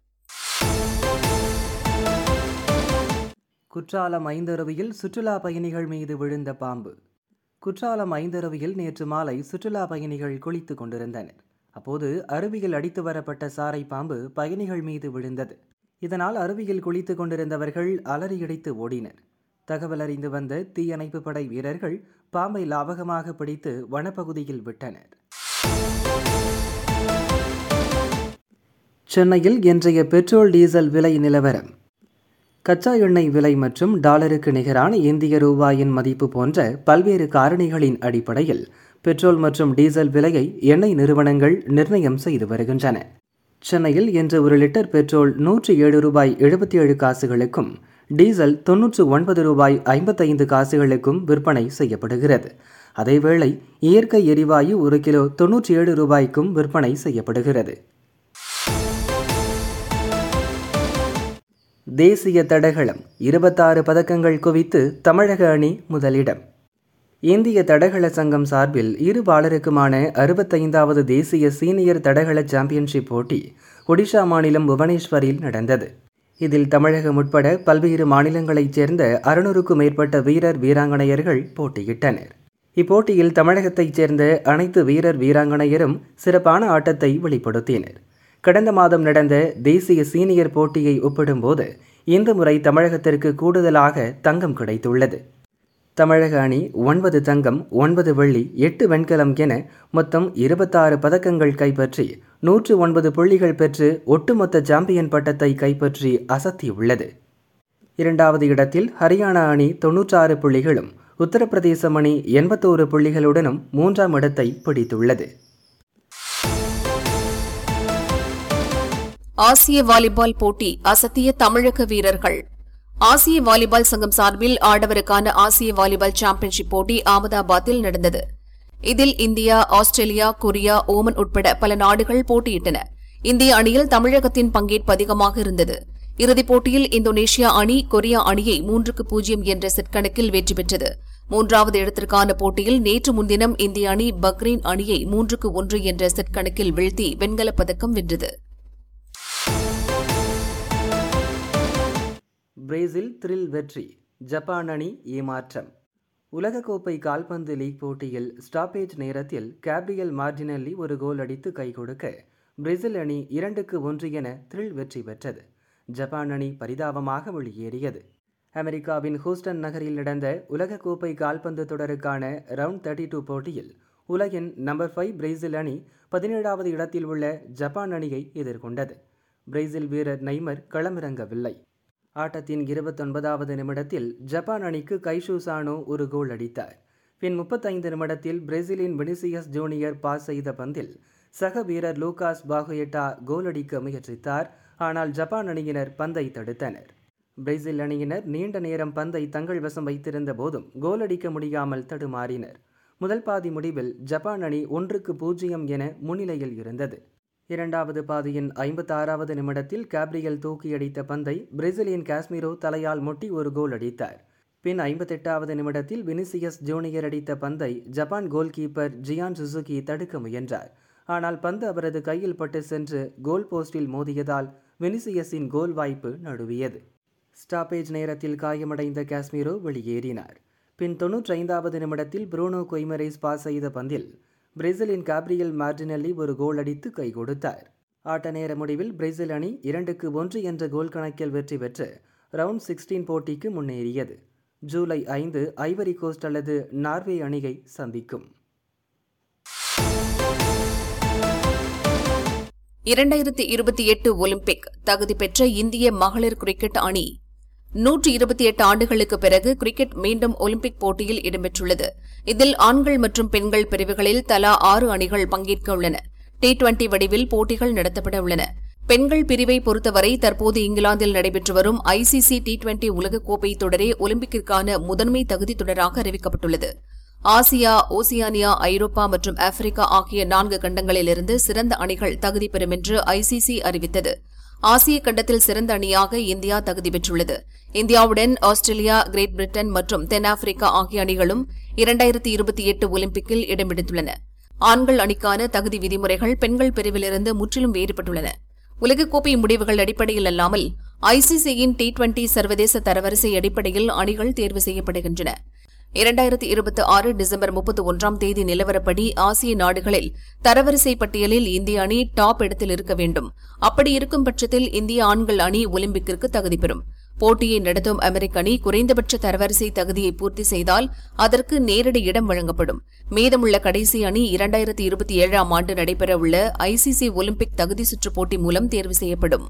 குற்றாலம் ஐந்தருவியில் சுற்றுலா பயணிகள் மீது விழுந்த பாம்பு குற்றாலம் ஐந்தருவியில் நேற்று மாலை சுற்றுலா பயணிகள் குளித்துக் கொண்டிருந்தனர் அப்போது அருவியில் அடித்து வரப்பட்ட சாரை பாம்பு பயணிகள் மீது விழுந்தது இதனால் அருவியில் குளித்துக் கொண்டிருந்தவர்கள் அலறியடித்து ஓடினர் தகவல் அறிந்து வந்த தீயணைப்பு படை வீரர்கள் பாம்பை லாபகமாக பிடித்து வனப்பகுதியில் விட்டனர் சென்னையில் இன்றைய பெட்ரோல் டீசல் விலை நிலவரம் கச்சா எண்ணெய் விலை மற்றும் டாலருக்கு நிகரான இந்திய ரூபாயின் மதிப்பு போன்ற பல்வேறு காரணிகளின் அடிப்படையில் பெட்ரோல் மற்றும் டீசல் விலையை எண்ணெய் நிறுவனங்கள் நிர்ணயம் செய்து வருகின்றன சென்னையில் இன்று ஒரு லிட்டர் பெட்ரோல் நூற்றி ஏழு ரூபாய் எழுபத்தி ஏழு காசுகளுக்கும் டீசல் தொன்னூற்று ஒன்பது ரூபாய் ஐம்பத்தைந்து காசுகளுக்கும் விற்பனை செய்யப்படுகிறது அதேவேளை இயற்கை எரிவாயு ஒரு கிலோ தொன்னூற்றி ஏழு ரூபாய்க்கும் விற்பனை செய்யப்படுகிறது தேசிய தடகளம் இருபத்தாறு பதக்கங்கள் குவித்து தமிழக அணி முதலிடம் இந்திய தடகள சங்கம் சார்பில் இரு பாலருக்குமான அறுபத்தைந்தாவது தேசிய சீனியர் தடகள சாம்பியன்ஷிப் போட்டி ஒடிஷா மாநிலம் புவனேஸ்வரில் நடந்தது இதில் தமிழகம் உட்பட பல்வேறு மாநிலங்களைச் சேர்ந்த அறுநூறுக்கும் மேற்பட்ட வீரர் வீராங்கனையர்கள் போட்டியிட்டனர் இப்போட்டியில் தமிழகத்தைச் சேர்ந்த அனைத்து வீரர் வீராங்கனையரும் சிறப்பான ஆட்டத்தை வெளிப்படுத்தினர் கடந்த மாதம் நடந்த தேசிய சீனியர் போட்டியை ஒப்பிடும்போது இந்த முறை தமிழகத்திற்கு கூடுதலாக தங்கம் கிடைத்துள்ளது தமிழக அணி ஒன்பது தங்கம் ஒன்பது வெள்ளி எட்டு வெண்கலம் என மொத்தம் இருபத்தாறு பதக்கங்கள் கைப்பற்றி நூற்று ஒன்பது புள்ளிகள் பெற்று ஒட்டுமொத்த சாம்பியன் பட்டத்தை கைப்பற்றி அசத்தியுள்ளது இரண்டாவது இடத்தில் ஹரியானா அணி தொன்னூற்றாறு புள்ளிகளும் உத்தரப்பிரதேசம் அணி எண்பத்தோரு புள்ளிகளுடனும் மூன்றாம் இடத்தை பிடித்துள்ளது ஆசிய வாலிபால் போட்டி அசத்திய தமிழக வீரர்கள் ஆசிய வாலிபால் சங்கம் சார்பில் ஆடவருக்கான ஆசிய வாலிபால் சாம்பியன்ஷிப் போட்டி அகமதாபாத்தில் நடந்தது இதில் இந்தியா ஆஸ்திரேலியா கொரியா ஓமன் உட்பட பல நாடுகள் போட்டியிட்டன இந்திய அணியில் தமிழகத்தின் பங்கேற்பு அதிகமாக இருந்தது இறுதிப் போட்டியில் இந்தோனேஷியா அணி கொரியா அணியை மூன்றுக்கு பூஜ்ஜியம் என்ற செட் கணக்கில் வெற்றி பெற்றது மூன்றாவது இடத்திற்கான போட்டியில் நேற்று முன்தினம் இந்திய அணி பக்ரைன் அணியை மூன்றுக்கு ஒன்று என்ற செட் கணக்கில் வீழ்த்தி வெண்கலப் பதக்கம் வென்றது பிரேசில் த்ரில் வெற்றி ஜப்பான் அணி ஏமாற்றம் உலகக்கோப்பை கால்பந்து லீக் போட்டியில் ஸ்டாப்பேஜ் நேரத்தில் கேப்ரியல் மார்டினல்லி ஒரு கோல் அடித்து கை கொடுக்க பிரேசில் அணி இரண்டுக்கு ஒன்று என த்ரில் வெற்றி பெற்றது ஜப்பான் அணி பரிதாபமாக வெளியேறியது அமெரிக்காவின் ஹூஸ்டன் நகரில் நடந்த உலகக்கோப்பை கால்பந்து தொடருக்கான ரவுண்ட் தேர்ட்டி டூ போட்டியில் உலகின் நம்பர் ஃபைவ் பிரேசில் அணி பதினேழாவது இடத்தில் உள்ள ஜப்பான் அணியை எதிர்கொண்டது பிரேசில் வீரர் நெய்மர் களமிறங்கவில்லை ஆட்டத்தின் இருபத்தொன்பதாவது நிமிடத்தில் ஜப்பான் அணிக்கு கைஷு சானோ ஒரு கோல் அடித்தார் பின் முப்பத்தைந்து நிமிடத்தில் பிரேசிலின் வினிசியஸ் ஜூனியர் பாஸ் செய்த பந்தில் சக வீரர் லூகாஸ் பாகுயட்டா கோல் அடிக்க முயற்சித்தார் ஆனால் ஜப்பான் அணியினர் பந்தை தடுத்தனர் பிரேசில் அணியினர் நீண்ட நேரம் பந்தை தங்கள் வசம் வைத்திருந்த போதும் கோல் அடிக்க முடியாமல் தடுமாறினர் முதல் பாதி முடிவில் ஜப்பான் அணி ஒன்றுக்கு பூஜ்ஜியம் என முன்னிலையில் இருந்தது இரண்டாவது பாதியின் ஐம்பத்தாறாவது நிமிடத்தில் கேப்ரியல் தூக்கியடித்த பந்தை பிரேசிலின் காஸ்மிரோ தலையால் முட்டி ஒரு கோல் அடித்தார் பின் ஐம்பத்தெட்டாவது நிமிடத்தில் வினிசியஸ் ஜூனியர் அடித்த பந்தை Japan goalkeeper Zion Suzuki தடுக்க முயன்றார் ஆனால் பந்து அவரது கையில் பட்டு சென்று கோல் போஸ்டில் மோதியதால் வினிசியஸின் கோல் வாய்ப்பு நழுவியது ஸ்டாப்பேஜ் நேரத்தில் காயமடைந்த காஸ்மிரோ வெளியேறினார் பின் தொன்னூற்றி ஐந்தாவது நிமிடத்தில் ப்ரூனோ கொய்மரேஸ் பாஸ் செய்த பந்தில் பிரேசிலின் காப்ரியல் மார்டினல்லி ஒரு கோல் அடித்து கை கொடுத்தார் ஆட்ட நேர முடிவில் பிரேசில் அணி இரண்டுக்கு ஒன்று என்ற கோல் கணக்கில் வெற்றி பெற்று ரவுண்ட் சிக்ஸ்டீன் போட்டிக்கு முன்னேறியது ஜூலை ஐந்து ஐவரி கோஸ்ட் அல்லது நார்வே அணியை சந்திக்கும் இரண்டாயிரத்தி இருபத்தி எட்டு ஒலிம்பிக் தகுதி பெற்ற இந்திய மகளிர் கிரிக்கெட் அணி நூற்றி இருபத்தி எட்டு ஆண்டுகளுக்கு பிறகு கிரிக்கெட் மீண்டும் ஒலிம்பிக் போட்டியில் இடம்பெற்றுள்ளது இதில் ஆண்கள் மற்றும் பெண்கள் பிரிவுகளில் தலா ஆறு அணிகள் பங்கேற்க உள்ளன டி டுவெண்டி வடிவில் போட்டிகள் நடத்தப்பட உள்ளன பெண்கள் பிரிவை பொறுத்தவரை தற்போது இங்கிலாந்தில் நடைபெற்று வரும் ஐசிசி டி டுவெண்டி உலகக்கோப்பை தொடரே ஒலிம்பிக்கிற்கான முதன்மை தகுதி தொடராக அறிவிக்கப்பட்டுள்ளது ஆசியா ஓசியானியா ஐரோப்பா மற்றும் ஆப்பிரிக்கா ஆகிய நான்கு கண்டங்களிலிருந்து சிறந்த அணிகள் தகுதி பெறும் என்று ஐசிசி அறிவித்தது ஆசிய கண்டத்தில் சிறந்த அணியாக இந்தியா தகுதி பெற்றுள்ளது இந்தியாவுடன் ஆஸ்திரேலியா கிரேட் பிரிட்டன் மற்றும் தென்னாப்பிரிக்கா ஆகிய அணிகளும் இரண்டாயிரத்தி இருபத்தி எட்டு ஒலிம்பிக்கில் இடம் பிடித்துள்ளன ஆண்கள் அணிக்கான தகுதி விதிமுறைகள் பெண்கள் பிரிவிலிருந்து முற்றிலும் வேறுபட்டுள்ளன உலகக்கோப்பை முடிவுகள் அடிப்படையில் அல்லாமல் ஐசிசியின் டி டுவெண்டி சர்வதேச தரவரிசை அடிப்படையில் அணிகள் தேர்வு செய்யப்படுகின்றன இரண்டாயிரத்தி இருபத்தி ஆறு டிசம்பர் முப்பத்தி ஒன்றாம் தேதி நிலவரப்படி ஆசிய நாடுகளில் தரவரிசை பட்டியலில் இந்திய அணி டாப் இடத்தில் இருக்க வேண்டும் அப்படி இருக்கும் பட்சத்தில் இந்திய ஆண்கள் அணி ஒலிம்பிக்கிற்கு தகுதி பெறும் போட்டியை நடத்தும் அமெரிக்க அணி குறைந்தபட்ச தரவரிசை தகுதியை பூர்த்தி செய்தால் அதற்கு நேரடி இடம் வழங்கப்படும் மீதமுள்ள கடைசி அணி இரண்டாயிரத்தி இருபத்தி ஏழாம் ஆண்டு நடைபெறவுள்ள ஐசிசி ஒலிம்பிக் தகுதி சுற்று போட்டி மூலம் தேர்வு செய்யப்படும்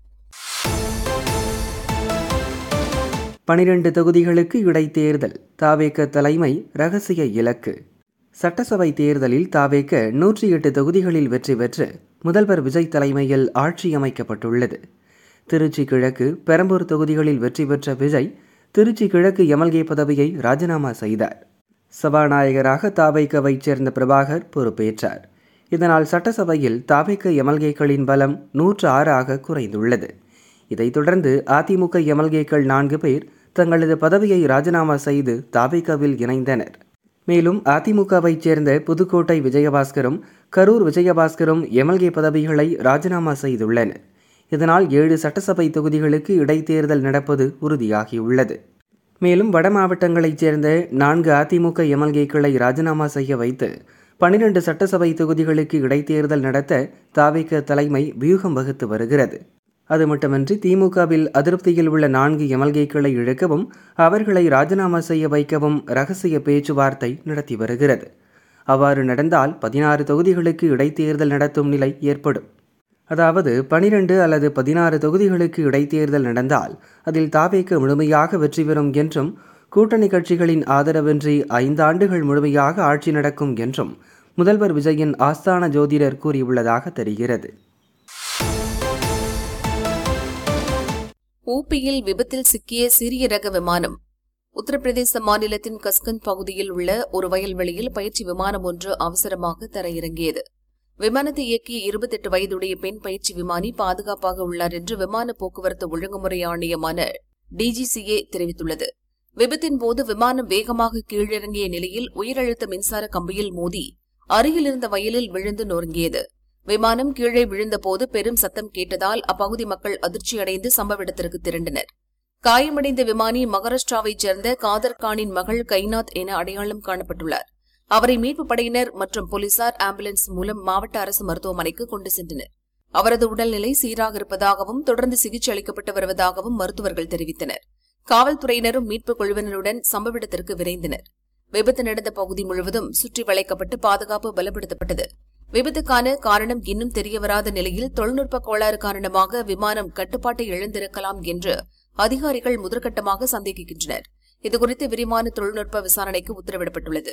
பனிரெண்டு தொகுதிகளுக்கு இடைத்தேர்தல் தாவேக்க தலைமை ரகசிய இலக்கு சட்டசபை தேர்தலில் தாவேக்க நூற்றி எட்டு தொகுதிகளில் வெற்றி பெற்று முதல்வர் விஜய் தலைமையில் ஆட்சி அமைக்கப்பட்டுள்ளது திருச்சி கிழக்கு பெரம்பூர் தொகுதிகளில் வெற்றி பெற்ற விஜய் திருச்சி கிழக்கு எம்எல்ஏ பதவியை ராஜினாமா செய்தார் சபாநாயகராக தாவைக்கவைச் சேர்ந்த பிரபாகர் பொறுப்பேற்றார் இதனால் சட்டசபையில் தாவைக்க எம்எல்ஏக்களின் பலம் நூற்று ஆறாக குறைந்துள்ளது இதைத் தொடர்ந்து அதிமுக எம்எல்ஏக்கள் நான்கு பேர் தங்களது பதவியை ராஜினாமா செய்து தாவேக்காவில் இணைந்தனர் மேலும் அதிமுகவைச் சேர்ந்த புதுக்கோட்டை விஜயபாஸ்கரும் கரூர் விஜயபாஸ்கரும் எம்எல்ஏ பதவிகளை ராஜினாமா செய்துள்ளனர் இதனால் ஏழு சட்டசபை தொகுதிகளுக்கு இடைத்தேர்தல் நடப்பது உறுதியாகியுள்ளது மேலும் வட மாவட்டங்களைச் சேர்ந்த நான்கு அதிமுக எம்எல்ஏக்களை ராஜினாமா செய்ய வைத்து பனிரெண்டு சட்டசபை தொகுதிகளுக்கு இடைத்தேர்தல் நடத்த தாவேக்க தலைமை வியூகம் வகுத்து வருகிறது அது மட்டுமின்றி திமுகவில் அதிருப்தியில் உள்ள நான்கு எம்எல்ஏக்களை இழக்கவும் அவர்களை ராஜினாமா செய்ய வைக்கவும் ரகசிய பேச்சுவார்த்தை நடத்தி வருகிறது அவ்வாறு நடந்தால் பதினாறு தொகுதிகளுக்கு இடைத்தேர்தல் நடத்தும் நிலை ஏற்படும் அதாவது பனிரெண்டு அல்லது பதினாறு தொகுதிகளுக்கு இடைத்தேர்தல் நடந்தால் அதில் தாவேக்கு முழுமையாக வெற்றி பெறும் என்றும் கூட்டணி கட்சிகளின் ஆதரவின்றி ஐந்தாண்டுகள் முழுமையாக ஆட்சி நடக்கும் என்றும் முதல்வர் விஜயின் ஆஸ்தான ஜோதிடர் கூறியுள்ளதாக தெரிகிறது ஊப்பியில் விபத்தில் சிக்கிய சிறிய ரக விமானம் உத்தரப்பிரதேச மாநிலத்தின் கஸ்கந்த் பகுதியில் உள்ள ஒரு வயல்வெளியில் பயிற்சி விமானம் ஒன்று அவசரமாக தரையிறங்கியது விமானத்தை இயக்கிய இருபத்தெட்டு வயதுடைய பெண் பயிற்சி விமானி பாதுகாப்பாக உள்ளார் என்று விமான போக்குவரத்து ஒழுங்குமுறை ஆணையமான டிஜிசிஏ தெரிவித்துள்ளது விபத்தின் போது விமானம் வேகமாக கீழிறங்கிய நிலையில் உயரழுத்த மின்சார கம்பியில் மோதி அருகில் இருந்த வயலில் விழுந்து நொறுங்கியது விமானம் கீழே விழுந்தபோது பெரும் சத்தம் கேட்டதால் அப்பகுதி மக்கள் அதிர்ச்சியடைந்து சம்பவ இடத்திற்கு திரண்டனர் காயமடைந்த விமானி மகாராஷ்டிராவைச் சேர்ந்த காதர் கானின் மகள் கைநாத் என அடையாளம் காணப்பட்டுள்ளார் அவரை மீட்பு படையினர் மற்றும் போலீசார் ஆம்புலன்ஸ் மூலம் மாவட்ட அரசு மருத்துவமனைக்கு கொண்டு சென்றனர் அவரது உடல்நிலை சீராக இருப்பதாகவும் தொடர்ந்து சிகிச்சை அளிக்கப்பட்டு வருவதாகவும் மருத்துவர்கள் தெரிவித்தனர் காவல்துறையினரும் மீட்புக் குழுவினருடன் சம்பவ இடத்திற்கு விரைந்தனர் விபத்து நடந்த பகுதி முழுவதும் சுற்றி வளைக்கப்பட்டு பாதுகாப்பு பலப்படுத்தப்பட்டது விபத்துக்கான காரணம் இன்னும் தெரியவராத நிலையில் தொழில்நுட்ப கோளாறு காரணமாக விமானம் கட்டுப்பாட்டை இழந்திருக்கலாம் என்று அதிகாரிகள் முதற்கட்டமாக சந்தேகிக்கின்றனர் இதுகுறித்து விரிவான தொழில்நுட்ப விசாரணைக்கு உத்தரவிடப்பட்டுள்ளது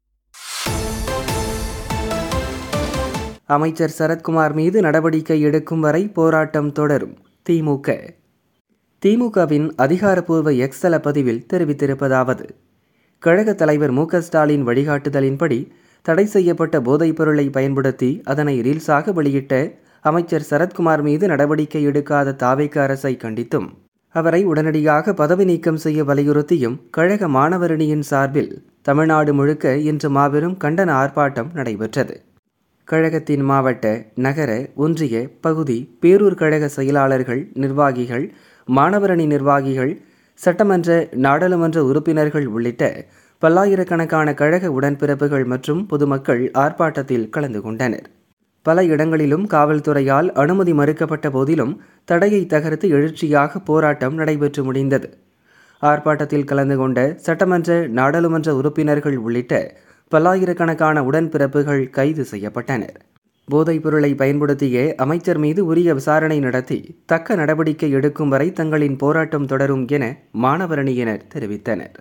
அமைச்சர் சரத்குமார் மீது நடவடிக்கை எடுக்கும் வரை போராட்டம் தொடரும் திமுக திமுகவின் அதிகாரப்பூர்வ எக்ஸல பதிவில் தெரிவித்திருப்பதாவது கழக தலைவர் மு க ஸ்டாலின் வழிகாட்டுதலின்படி தடை செய்யப்பட்ட போதைப் பொருளை பயன்படுத்தி அதனை ரீல்ஸாக வெளியிட்ட அமைச்சர் சரத்குமார் மீது நடவடிக்கை எடுக்காத தாவேக்க அரசை கண்டித்தும் அவரை உடனடியாக பதவி நீக்கம் செய்ய வலியுறுத்தியும் கழக மாணவரணியின் சார்பில் தமிழ்நாடு முழுக்க இன்று மாபெரும் கண்டன ஆர்ப்பாட்டம் நடைபெற்றது கழகத்தின் மாவட்ட நகர ஒன்றிய பகுதி பேரூர் கழக செயலாளர்கள் நிர்வாகிகள் மாணவரணி நிர்வாகிகள் சட்டமன்ற நாடாளுமன்ற உறுப்பினர்கள் உள்ளிட்ட பல்லாயிரக்கணக்கான கழக உடன்பிறப்புகள் மற்றும் பொதுமக்கள் ஆர்ப்பாட்டத்தில் கலந்து கொண்டனர் பல இடங்களிலும் காவல்துறையால் அனுமதி மறுக்கப்பட்ட போதிலும் தடையை தகர்த்து எழுச்சியாக போராட்டம் நடைபெற்று முடிந்தது ஆர்ப்பாட்டத்தில் கலந்து கொண்ட சட்டமன்ற நாடாளுமன்ற உறுப்பினர்கள் உள்ளிட்ட பல்லாயிரக்கணக்கான உடன்பிறப்புகள் கைது செய்யப்பட்டனர் போதைப் பொருளை பயன்படுத்திய அமைச்சர் மீது உரிய விசாரணை நடத்தி தக்க நடவடிக்கை எடுக்கும் வரை தங்களின் போராட்டம் தொடரும் என மாணவரணியினர் தெரிவித்தனர்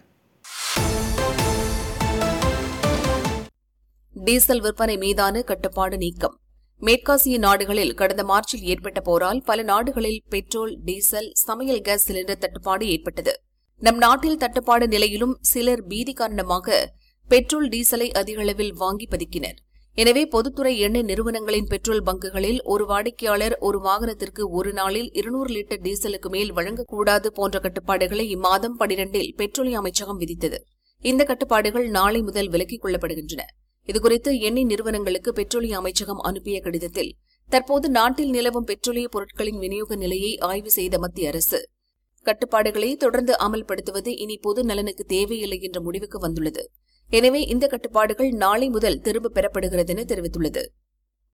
டீசல் விற்பனை மீதான கட்டுப்பாடு நீக்கம் மேற்காசிய நாடுகளில் கடந்த மார்ச்சில் ஏற்பட்ட போரால் பல நாடுகளில் பெட்ரோல் டீசல் சமையல் கேஸ் சிலிண்டர் தட்டுப்பாடு ஏற்பட்டது நம் நாட்டில் தட்டுப்பாடு நிலையிலும் சிலர் பீதி காரணமாக பெட்ரோல் டீசலை அதிக அளவில் வாங்கி பதுக்கினர் எனவே பொதுத்துறை எண்ணெய் நிறுவனங்களின் பெட்ரோல் பங்குகளில் ஒரு வாடிக்கையாளர் ஒரு வாகனத்திற்கு ஒரு நாளில் இருநூறு லிட்டர் டீசலுக்கு மேல் வழங்கக்கூடாது போன்ற கட்டுப்பாடுகளை இம்மாதம் பனிரெண்டில் பெட்ரோலிய அமைச்சகம் விதித்தது இந்த கட்டுப்பாடுகள் நாளை முதல் விலக்கிக் கொள்ளப்படுகின்றன இதுகுறித்து எண்ணெய் நிறுவனங்களுக்கு பெட்ரோலிய அமைச்சகம் அனுப்பிய கடிதத்தில் தற்போது நாட்டில் நிலவும் பெட்ரோலிய பொருட்களின் விநியோக நிலையை ஆய்வு செய்த மத்திய அரசு கட்டுப்பாடுகளை தொடர்ந்து அமல்படுத்துவது இனி பொது நலனுக்கு தேவையில்லை என்ற முடிவுக்கு வந்துள்ளது எனவே இந்த கட்டுப்பாடுகள் நாளை முதல் திரும்பப் பெறப்படுகிறது என தெரிவித்துள்ளது